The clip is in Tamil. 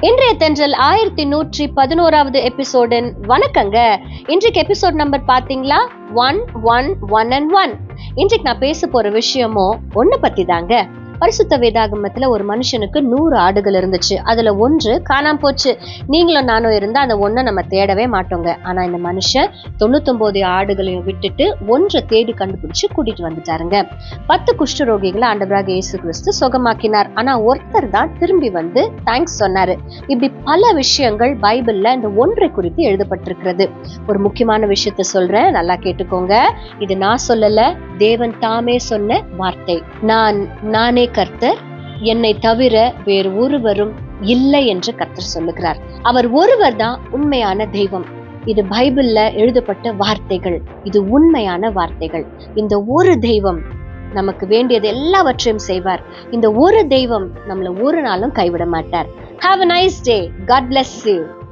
இன்றைய தென்றல் ஆயிரத்தி நூற்றி பதினோராவது எபிசோடின் வணக்கங்க இன்றைக்கு எபிசோட் நம்பர் பாத்தீங்களா one one one and one இன்றைக்கு நான் பேச போற விஷயமும் ஒண்ணு பத்தி தாங்க பரிசுத்த வேதாகமத்துல ஒரு மனுஷனுக்கு நூறு ஆடுகள் இருந்துச்சு அதுல ஒன்று காணாம போச்சு நீங்களும் நானும் இருந்தா அந்த ஒன்றை நம்ம தேடவே மாட்டோங்க ஆனா இந்த மனுஷன் தொண்ணூத்தொன்பது ஆடுகளையும் விட்டுட்டு ஒன்றை தேடி கண்டுபிடிச்சு கூட்டிட்டு வந்துட்டாருங்க பத்து குஷ்டரோகிகளை ஆண்டவராக இயேசு கிறிஸ்து சுகமாக்கினார் ஆனா ஒருத்தர் தான் திரும்பி வந்து தேங்க்ஸ் சொன்னாரு இப்படி பல விஷயங்கள் பைபிள்ல இந்த ஒன்றை குறித்து எழுதப்பட்டிருக்கிறது ஒரு முக்கியமான விஷயத்த சொல்றேன் நல்லா கேட்டுக்கோங்க இது நான் சொல்லல தேவன் தாமே சொன்ன வார்த்தை நான் நானே கர்த்தர் என்னை தவிர வேறு ஒருவரும் இல்லை என்று கர்த்தர் சொல்லுகிறார் அவர் ஒருவர் தான் உண்மையான தெய்வம் இது பைபிள்ல எழுதப்பட்ட வார்த்தைகள் இது உண்மையான வார்த்தைகள் இந்த ஒரு தெய்வம் நமக்கு வேண்டியது எல்லாவற்றையும் செய்வார் இந்த ஒரு தெய்வம் நம்மள ஒரு நாளும் கைவிட மாட்டார் have a nice day God bless you